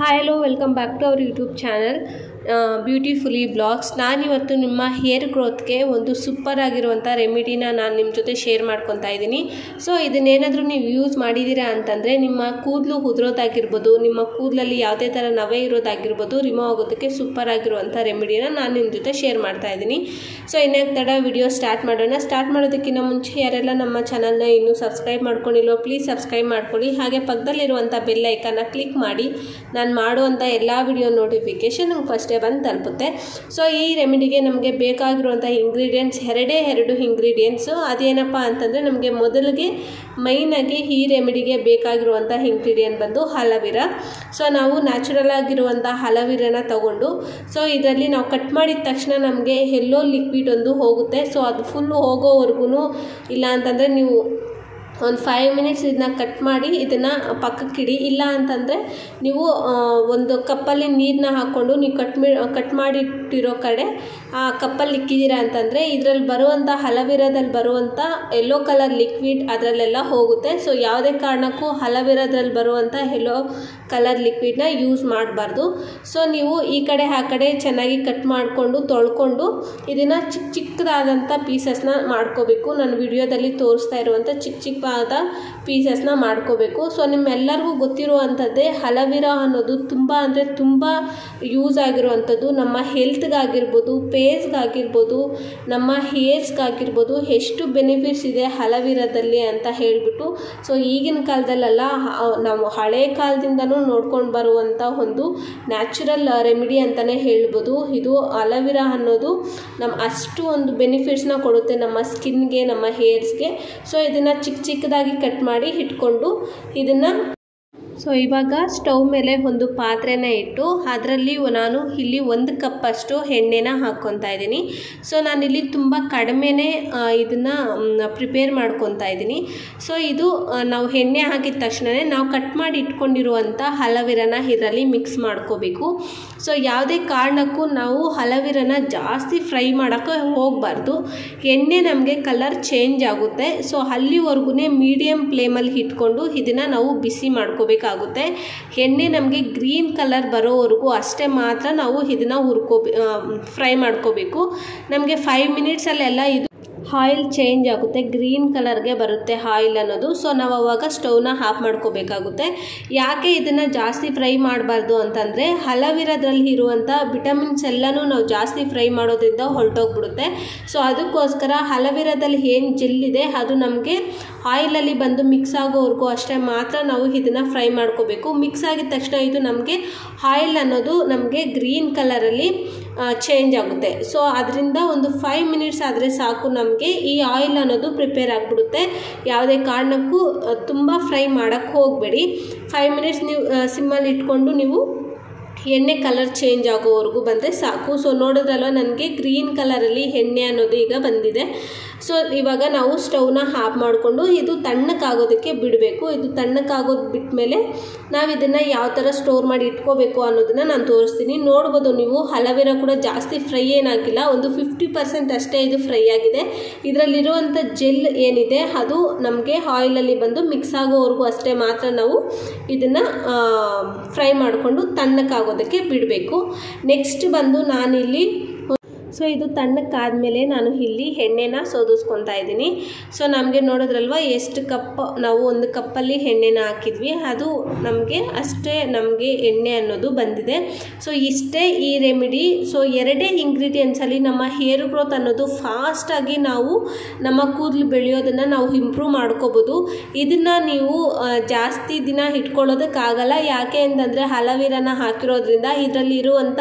hi hello welcome back to our YouTube channel beautifully blogs ನಾನಿವತ್ತು ನಿಮ್ಮ hair ಗ್ರೋತ್ಗೆ ಒಂದು super ಆಗಿರುವಂಥ ರೆಮಿಡಿನ ನಾನು ನಿಮ್ಮ ಜೊತೆ ಶೇರ್ ಮಾಡ್ಕೊತಾ ಇದ್ದೀನಿ ಸೊ ಇದನ್ನೇನಾದರೂ ನೀವು ಯೂಸ್ ಮಾಡಿದ್ದೀರಾ ಅಂತಂದರೆ ನಿಮ್ಮ ಕೂದಲು ಉದುರೋದಾಗಿರ್ಬೋದು ನಿಮ್ಮ ಕೂದಲಲ್ಲಿ ಯಾವುದೇ ಥರ ನವೆ ಇರೋದಾಗಿರ್ಬೋದು ರಿಮೂವ್ ಆಗೋದಕ್ಕೆ ಸೂಪರ್ ಆಗಿರುವಂಥ ರೆಮಿಡಿನ ನಾನು ನಿಮ್ಮ ಜೊತೆ ಶೇರ್ ಮಾಡ್ತಾ ಇದ್ದೀನಿ ಸೊ ಇನ್ಯಾಕೆ ತಡ ವಿಡಿಯೋ ಸ್ಟಾರ್ಟ್ ಮಾಡೋಣ ಸ್ಟಾರ್ಟ್ ಮಾಡೋದಕ್ಕಿಂತ ಮುಂಚೆ ಯಾರೆಲ್ಲ ನಮ್ಮ ಚಾನಲ್ನ ಇನ್ನೂ ಸಬ್ಸ್ಕ್ರೈಬ್ ಮಾಡ್ಕೊಂಡಿಲ್ವೋ ಪ್ಲೀಸ್ ಸಬ್ಸ್ಕ್ರೈಬ್ ಮಾಡ್ಕೊಳ್ಳಿ ಹಾಗೆ ಪಕ್ಕದಲ್ಲಿರುವಂಥ ಬೆಲ್ ಐಕನ್ನ ಕ್ಲಿಕ್ ಮಾಡಿ ನಾನು ಮಾಡುವಂಥ ಎಲ್ಲ ವಿಡಿಯೋ ನೋಟಿಫಿಕೇಷನ್ ನಂಗೆ ಫಸ್ಟೇ ಬಂದು ತಲುಪುತ್ತೆ ಸೊ ಈ ರೆಮಿಡಿಗೆ ನಮಗೆ ಬೇಕಾಗಿರುವಂಥ ಇಂಗ್ರೀಡಿಯೆಂಟ್ಸ್ ಎರಡೇ ಎರಡು ಇಂಗ್ರೀಡಿಯೆಂಟ್ಸು ಅದೇನಪ್ಪ ಅಂತಂದರೆ ನಮಗೆ ಮೊದಲಿಗೆ ಮೈನಾಗಿ ಈ ರೆಮಿಡಿಗೆ ಬೇಕಾಗಿರುವಂಥ ಇಂಗ್ರೀಡಿಯೆಂಟ್ ಬಂದು ಹಲವಿರ ಸೊ ನಾವು ನ್ಯಾಚುರಲ್ ಆಗಿರುವಂಥ ಹಲವಿರನ ತಗೊಂಡು ಸೊ ಇದರಲ್ಲಿ ನಾವು ಕಟ್ ಮಾಡಿದ ತಕ್ಷಣ ನಮಗೆ ಎಲ್ಲೋ ಲಿಕ್ವಿಡ್ ಒಂದು ಹೋಗುತ್ತೆ ಸೊ ಅದು ಫುಲ್ ಹೋಗೋವರೆಗೂ ಇಲ್ಲ ಅಂತಂದರೆ ನೀವು ಒಂದು ಫೈವ್ ಮಿನಿಟ್ಸ್ ಇದನ್ನ ಕಟ್ ಮಾಡಿ ಇದನ್ನು ಪಕ್ಕಕ್ಕಿಡಿ ಇಲ್ಲ ಅಂತಂದರೆ ನೀವು ಒಂದು ಕಪ್ಪಲ್ಲಿ ನೀರನ್ನ ಹಾಕ್ಕೊಂಡು ನೀವು ಕಟ್ ಮಿ ಕಟ್ ಮಾಡಿಟ್ಟಿರೋ ಕಡೆ ಆ ಕಪ್ಪಲ್ಲಿ ಇಕ್ಕಿದ್ದೀರಾ ಅಂತಂದರೆ ಇದರಲ್ಲಿ ಬರುವಂಥ ಹಲವಿರದಲ್ಲಿ ಬರುವಂಥ ಯೆಲ್ಲೋ ಕಲರ್ ಲಿಕ್ವಿಡ್ ಅದರಲ್ಲೆಲ್ಲ ಹೋಗುತ್ತೆ ಸೊ ಯಾವುದೇ ಕಾರಣಕ್ಕೂ ಹಲವಿರದಲ್ಲಿ ಬರುವಂಥ ಯೆಲ್ಲೋ ಕಲರ್ ಲಿಕ್ವಿಡ್ನ ಯೂಸ್ ಮಾಡಬಾರ್ದು ಸೊ ನೀವು ಈ ಕಡೆ ಆ ಕಡೆ ಚೆನ್ನಾಗಿ ಕಟ್ ಮಾಡಿಕೊಂಡು ತೊಳ್ಕೊಂಡು ಇದನ್ನು ಚಿಕ್ಕ ಚಿಕ್ಕದಾದಂಥ ಪೀಸಸ್ನ ಮಾಡ್ಕೋಬೇಕು ನಾನು ವಿಡಿಯೋದಲ್ಲಿ ತೋರಿಸ್ತಾ ಇರುವಂಥ ಚಿಕ್ಕ ಚಿಕ್ಕದಾದ ಪೀಸಸ್ನ ಮಾಡ್ಕೋಬೇಕು ಸೊ ನಿಮ್ಮೆಲ್ಲರಿಗೂ ಗೊತ್ತಿರುವಂಥದ್ದೇ ಹಲವಿರ ಅನ್ನೋದು ತುಂಬ ಅಂದರೆ ತುಂಬ ಯೂಸ್ ಆಗಿರುವಂಥದ್ದು ನಮ್ಮ ಹೆಲ್ತ್ಗಾಗಿರ್ಬೋದು ಫೇಸ್ಗಾಗಿರ್ಬೋದು ನಮ್ಮ ಹೇರ್ಸ್ಗಾಗಿರ್ಬೋದು ಎಷ್ಟು ಬೆನಿಫಿಟ್ಸ್ ಇದೆ ಹಲವಿರದಲ್ಲಿ ಅಂತ ಹೇಳಿಬಿಟ್ಟು ಸೊ ಈಗಿನ ಕಾಲದಲ್ಲೆಲ್ಲ ನಾವು ಹಳೆ ಕಾಲದಿಂದನೂ ನೋಡ್ಕೊಂಡು ಬರುವಂಥ ಒಂದು ನ್ಯಾಚುರಲ್ ರೆಮಿಡಿ ಅಂತಲೇ ಹೇಳ್ಬೋದು ಇದು ಅಲವಿರ ಅನ್ನೋದು ನಮ್ಮ ಅಷ್ಟು ಒಂದು ಬೆನಿಫಿಟ್ಸ್ನ ಕೊಡುತ್ತೆ ನಮ್ಮ ಸ್ಕಿನ್ಗೆ ನಮ್ಮ ಹೇರ್ಸ್ಗೆ ಸೊ ಇದನ್ನು ಚಿಕ್ಕ ಚಿಕ್ಕದಾಗಿ ಕಟ್ ಮಾಡಿ ಇಟ್ಕೊಂಡು ಇದನ್ನು ಸೊ ಇವಾಗ ಸ್ಟವ್ ಮೇಲೆ ಒಂದು ಪಾತ್ರೆನ ಇಟ್ಟು ಅದರಲ್ಲಿ ನಾನು ಇಲ್ಲಿ ಒಂದು ಕಪ್ಪಷ್ಟು ಎಣ್ಣೆನ ಹಾಕ್ಕೊತಾ ಇದ್ದೀನಿ ಸೊ ನಾನಿಲ್ಲಿ ತುಂಬ ಕಡಿಮೆನೇ ಇದನ್ನು ಪ್ರಿಪೇರ್ ಮಾಡ್ಕೊತಾ ಇದ್ದೀನಿ ಸೊ ಇದು ನಾವು ಎಣ್ಣೆ ಹಾಕಿದ ತಕ್ಷಣವೇ ನಾವು ಕಟ್ ಮಾಡಿ ಇಟ್ಕೊಂಡಿರುವಂಥ ಹಲವಿರನ ಇದರಲ್ಲಿ ಮಿಕ್ಸ್ ಮಾಡ್ಕೋಬೇಕು ಸೊ ಯಾವುದೇ ಕಾರಣಕ್ಕೂ ನಾವು ಹಲವಿರನ ಜಾಸ್ತಿ ಫ್ರೈ ಮಾಡೋಕ್ಕೆ ಹೋಗಬಾರ್ದು ಎಣ್ಣೆ ನಮಗೆ ಕಲರ್ ಚೇಂಜ್ ಆಗುತ್ತೆ ಸೊ ಅಲ್ಲಿವರೆಗೂ ಮೀಡಿಯಮ್ ಫ್ಲೇಮಲ್ಲಿ ಇಟ್ಕೊಂಡು ಇದನ್ನು ನಾವು ಬಿಸಿ ಮಾಡ್ಕೋಬೇಕು ಆಗುತ್ತೆ ಎಣ್ಣೆ ನಮಗೆ ಗ್ರೀನ್ ಕಲರ್ ಬರೋವರೆಗೂ ಅಷ್ಟೇ ಮಾತ್ರ ನಾವು ಇದನ್ನು ಹುರ್ಕೋಬೇ ಫ್ರೈ ಮಾಡ್ಕೋಬೇಕು ನಮಗೆ ಫೈವ್ ಮಿನಿಟ್ಸಲ್ಲೆಲ್ಲ ಇದು ಆಯಿಲ್ ಚೇಂಜ್ ಆಗುತ್ತೆ ಗ್ರೀನ್ ಕಲರ್ಗೆ ಬರುತ್ತೆ ಆಯಿಲ್ ಅನ್ನೋದು ಸೊ ನಾವು ಅವಾಗ ಸ್ಟವ್ನ ಆಫ್ ಮಾಡ್ಕೋಬೇಕಾಗುತ್ತೆ ಯಾಕೆ ಇದನ್ನು ಜಾಸ್ತಿ ಫ್ರೈ ಮಾಡಬಾರ್ದು ಅಂತಂದರೆ ಹಲವಿರದ್ರಲ್ಲಿ ಇರುವಂಥ ವಿಟಮಿನ್ಸ್ ಎಲ್ಲನೂ ನಾವು ಜಾಸ್ತಿ ಫ್ರೈ ಮಾಡೋದ್ರಿಂದ ಹೊರಟೋಗ್ಬಿಡುತ್ತೆ ಸೊ ಅದಕ್ಕೋಸ್ಕರ ಹಲವಿರದಲ್ಲಿ ಏನು ಜೆಲ್ಲಿದೆ ಅದು ನಮಗೆ ಆಯಿಲಲ್ಲಿ ಬಂದು ಮಿಕ್ಸ್ ಆಗೋವರೆಗೂ ಅಷ್ಟೇ ಮಾತ್ರ ನಾವು ಇದನ್ನು ಫ್ರೈ ಮಾಡ್ಕೋಬೇಕು ಮಿಕ್ಸ್ ಆಗಿದ ತಕ್ಷಣ ಇದು ನಮಗೆ ಆಯಿಲ್ ಅನ್ನೋದು ನಮಗೆ ಗ್ರೀನ್ ಕಲರಲ್ಲಿ ಚೇಂಜ್ ಆಗುತ್ತೆ ಸೊ ಅದರಿಂದ ಒಂದು ಫೈವ್ ಮಿನಿಟ್ಸ್ ಆದರೆ ಸಾಕು ನಮಗೆ ಈ ಆಯಿಲ್ ಅನ್ನೋದು ಪ್ರಿಪೇರ್ ಆಗಿಬಿಡುತ್ತೆ ಯಾವುದೇ ಕಾರಣಕ್ಕೂ ತುಂಬ ಫ್ರೈ ಮಾಡೋಕ್ಕೆ ಹೋಗಬೇಡಿ ಫೈವ್ ಮಿನಿಟ್ಸ್ ನೀವು ಸಿಮ್ಮಲ್ಲಿ ಇಟ್ಕೊಂಡು ನೀವು ಎಣ್ಣೆ ಕಲರ್ ಚೇಂಜ್ ಆಗೋವರೆಗೂ ಬಂದರೆ ಸಾಕು ಸೊ ನೋಡಿದ್ರಲ್ವ ನನಗೆ ಗ್ರೀನ್ ಕಲರಲ್ಲಿ ಎಣ್ಣೆ ಅನ್ನೋದು ಈಗ ಬಂದಿದೆ ಸೊ ಇವಾಗ ನಾವು ಸ್ಟವ್ನ ಆಫ್ ಮಾಡಿಕೊಂಡು ಇದು ತಣ್ಣಕ್ಕಾಗೋದಕ್ಕೆ ಬಿಡಬೇಕು ಇದು ತಣ್ಣಕ್ಕಾಗೋದು ಬಿಟ್ಟ ಮೇಲೆ ನಾವು ಇದನ್ನು ಯಾವ ಥರ ಸ್ಟೋರ್ ಮಾಡಿ ಇಟ್ಕೋಬೇಕು ಅನ್ನೋದನ್ನು ನಾನು ತೋರಿಸ್ತೀನಿ ನೋಡ್ಬೋದು ನೀವು ಹಲವಿರ ಕೂಡ ಜಾಸ್ತಿ ಫ್ರೈ ಏನಾಗಿಲ್ಲ ಒಂದು ಫಿಫ್ಟಿ ಪರ್ಸೆಂಟ್ ಅಷ್ಟೇ ಇದು ಫ್ರೈ ಆಗಿದೆ ಇದರಲ್ಲಿರುವಂಥ ಜೆಲ್ ಏನಿದೆ ಅದು ನಮಗೆ ಆಯಿಲಲ್ಲಿ ಬಂದು ಮಿಕ್ಸ್ ಆಗೋವರೆಗೂ ಅಷ್ಟೇ ಮಾತ್ರ ನಾವು ಇದನ್ನು ಫ್ರೈ ಮಾಡಿಕೊಂಡು ತಣ್ಣಕ್ಕಾಗೋದಕ್ಕೆ ಬಿಡಬೇಕು ನೆಕ್ಸ್ಟ್ ಬಂದು ನಾನಿಲ್ಲಿ ಸೊ ಇದು ತಣ್ಣಕ್ಕಾದಮೇಲೆ ನಾನು ಇಲ್ಲಿ ಎಣ್ಣೆನ ಸೋದಿಸ್ಕೊತಾ ಇದ್ದೀನಿ ಸೊ ನಮಗೆ ನೋಡಿದ್ರಲ್ವ ಎಷ್ಟು ಕಪ್ ನಾವು ಒಂದು ಕಪ್ಪಲ್ಲಿ ಎಣ್ಣೆನ ಹಾಕಿದ್ವಿ ಅದು ನಮಗೆ ಅಷ್ಟೇ ನಮಗೆ ಎಣ್ಣೆ ಅನ್ನೋದು ಬಂದಿದೆ ಸೊ ಇಷ್ಟೇ ಈ ರೆಮಿಡಿ ಸೊ ಎರಡೇ ಇಂಗ್ರೀಡಿಯೆಂಟ್ಸಲ್ಲಿ ನಮ್ಮ ಹೇರ್ ಗ್ರೋತ್ ಅನ್ನೋದು ಫಾಸ್ಟಾಗಿ ನಾವು ನಮ್ಮ ಕೂದಲು ಬೆಳೆಯೋದನ್ನು ನಾವು ಇಂಪ್ರೂವ್ ಮಾಡ್ಕೋಬೋದು ಇದನ್ನು ನೀವು ಜಾಸ್ತಿ ದಿನ ಇಟ್ಕೊಳ್ಳೋದಕ್ಕಾಗಲ್ಲ ಯಾಕೆ ಅಂತಂದರೆ ಹಲವಿರನ ಹಾಕಿರೋದ್ರಿಂದ ಇದರಲ್ಲಿ ಇರುವಂಥ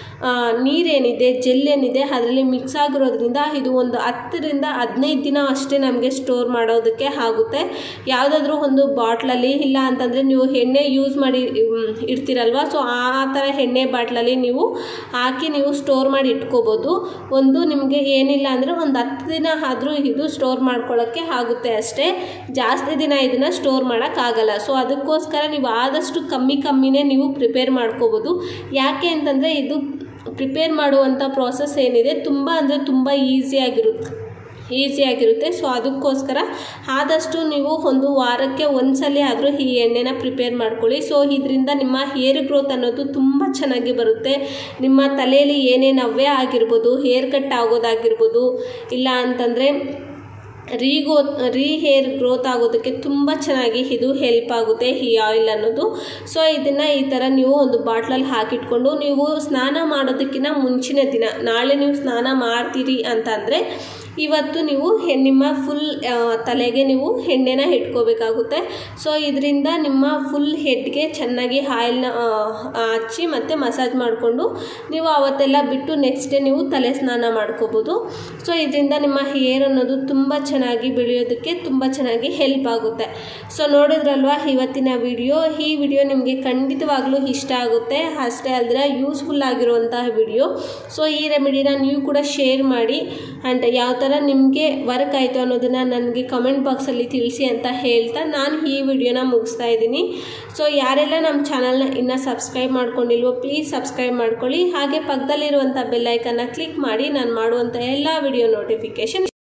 ನೀರೇನಿದೆ ಜೆಲ್ ಏನಿದೆ ಅದರಲ್ಲಿ ಮಿಕ್ಸ್ ಆಗಿರೋದ್ರಿಂದ ಇದು ಒಂದು ಹತ್ತರಿಂದ ಹದಿನೈದು ದಿನ ಅಷ್ಟೇ ನಮಗೆ ಸ್ಟೋರ್ ಮಾಡೋದಕ್ಕೆ ಆಗುತ್ತೆ ಯಾವುದಾದ್ರೂ ಒಂದು ಬಾಟ್ಲಲ್ಲಿ ಇಲ್ಲ ಅಂತಂದರೆ ನೀವು ಎಣ್ಣೆ ಯೂಸ್ ಮಾಡಿ ಇಡ್ತೀರಲ್ವ ಸೊ ಆ ಥರ ಎಣ್ಣೆ ಬಾಟ್ಲಲ್ಲಿ ನೀವು ಹಾಕಿ ನೀವು ಸ್ಟೋರ್ ಮಾಡಿ ಇಟ್ಕೋಬೋದು ಒಂದು ನಿಮಗೆ ಏನಿಲ್ಲ ಅಂದರೆ ಒಂದು ಹತ್ತು ದಿನ ಆದರೂ ಇದು ಸ್ಟೋರ್ ಮಾಡ್ಕೊಳ್ಳೋಕ್ಕೆ ಆಗುತ್ತೆ ಅಷ್ಟೇ ಜಾಸ್ತಿ ದಿನ ಇದನ್ನು ಸ್ಟೋರ್ ಮಾಡೋಕ್ಕಾಗಲ್ಲ ಸೊ ಅದಕ್ಕೋಸ್ಕರ ನೀವು ಆದಷ್ಟು ಕಮ್ಮಿ ಕಮ್ಮಿನೇ ನೀವು ಪ್ರಿಪೇರ್ ಮಾಡ್ಕೋಬೋದು ಯಾಕೆ ಅಂತಂದರೆ ಇದು ಪ್ರಿಪೇರ್ ಮಾಡುವಂಥ ಪ್ರಾಸೆಸ್ ಏನಿದೆ ತುಂಬ ಅಂದರೆ ತುಂಬ ಈಸಿಯಾಗಿರುತ್ತೆ ಈಸಿಯಾಗಿರುತ್ತೆ ಸೊ ಅದಕ್ಕೋಸ್ಕರ ಆದಷ್ಟು ನೀವು ಒಂದು ವಾರಕ್ಕೆ ಒಂದ್ಸಲ ಆದರೂ ಈ ಎಣ್ಣೆನ ಪ್ರಿಪೇರ್ ಮಾಡ್ಕೊಳ್ಳಿ ಸೊ ಇದರಿಂದ ನಿಮ್ಮ ಹೇರ್ ಗ್ರೋತ್ ಅನ್ನೋದು ತುಂಬ ಚೆನ್ನಾಗಿ ಬರುತ್ತೆ ನಿಮ್ಮ ತಲೆಯಲ್ಲಿ ಏನೇ ನವ್ಯ ಆಗಿರ್ಬೋದು ಹೇರ್ ಕಟ್ ಆಗೋದಾಗಿರ್ಬೋದು ಇಲ್ಲ ಅಂತಂದರೆ ರೀಗೋ ರೀ ಹೇರ್ ಗ್ರೋತ್ ಆಗೋದಕ್ಕೆ ತುಂಬ ಚೆನ್ನಾಗಿ ಇದು ಹೆಲ್ಪ್ ಆಗುತ್ತೆ ಈ ಆಯಿಲ್ ಅನ್ನೋದು ಸೊ ಇದನ್ನು ಈ ಥರ ನೀವು ಒಂದು ಬಾಟ್ಲಲ್ಲಿ ಹಾಕಿಟ್ಕೊಂಡು ನೀವು ಸ್ನಾನ ಮಾಡೋದಕ್ಕಿಂತ ಮುಂಚಿನ ದಿನ ನಾಳೆ ನೀವು ಸ್ನಾನ ಮಾಡ್ತೀರಿ ಅಂತಂದರೆ ಇವತ್ತು ನೀವು ಹೆ- ನಿಮ್ಮ ಫುಲ್ ತಲೆಗೆ ನೀವು ಎಣ್ಣೆನ ಇಟ್ಕೋಬೇಕಾಗುತ್ತೆ ಸೊ ಇದರಿಂದ ನಿಮ್ಮ ಫುಲ್ ಹೆಡ್ಗೆ ಚೆನ್ನಾಗಿ ಆಯಿಲ್ನ ಹಚ್ಚಿ ಮತ್ತು ಮಸಾಜ್ ಮಾಡಿಕೊಂಡು ನೀವು ಅವತ್ತೆಲ್ಲ ಬಿಟ್ಟು ನೆಕ್ಸ್ಟ್ ಡೇ ನೀವು ತಲೆ ಸ್ನಾನ ಮಾಡ್ಕೋಬೋದು ಸೊ ಇದರಿಂದ ನಿಮ್ಮ ಹೇರ್ ಅನ್ನೋದು ತುಂಬ ಚೆನ್ನಾಗಿ ಬೆಳೆಯೋದಕ್ಕೆ ತುಂಬ ಚೆನ್ನಾಗಿ ಹೆಲ್ಪ್ ಆಗುತ್ತೆ ಸೊ ನೋಡಿದ್ರಲ್ವಾ ಇವತ್ತಿನ ವಿಡಿಯೋ ಈ ವಿಡಿಯೋ ನಿಮಗೆ ಖಂಡಿತವಾಗ್ಲೂ ಇಷ್ಟ ಆಗುತ್ತೆ ಅಷ್ಟೇ ಅಲ್ಲದೆ ಯೂಸ್ಫುಲ್ ಆಗಿರುವಂತಹ ವಿಡಿಯೋ ಸೊ ಈ ರೆಮಿಡಿನ ನೀವು ಕೂಡ ಶೇರ್ ಮಾಡಿ ಆ್ಯಂಡ್ ಯಾವ ಥರ ನಿಮಗೆ ವರ್ಕ್ ಆಯಿತು ಅನ್ನೋದನ್ನು ನನಗೆ ಕಮೆಂಟ್ ಬಾಕ್ಸಲ್ಲಿ ತಿಳಿಸಿ ಅಂತ ಹೇಳ್ತಾ ನಾನು ಈ ವಿಡಿಯೋನ ಮುಗಿಸ್ತಾ ಇದ್ದೀನಿ ಸೊ ಯಾರೆಲ್ಲ ನಮ್ಮ ಚಾನಲ್ನ ಇನ್ನೂ ಸಬ್ಸ್ಕ್ರೈಬ್ ಮಾಡ್ಕೊಂಡಿಲ್ವೋ ಪ್ಲೀಸ್ ಸಬ್ಸ್ಕ್ರೈಬ್ ಮಾಡ್ಕೊಳ್ಳಿ ಹಾಗೆ ಪಕ್ಕದಲ್ಲಿರುವಂಥ ಬೆಲ್ಲೈಕನ್ನ ಕ್ಲಿಕ್ ಮಾಡಿ ನಾನು ಮಾಡುವಂಥ ಎಲ್ಲ ವಿಡಿಯೋ ನೋಟಿಫಿಕೇಷನ್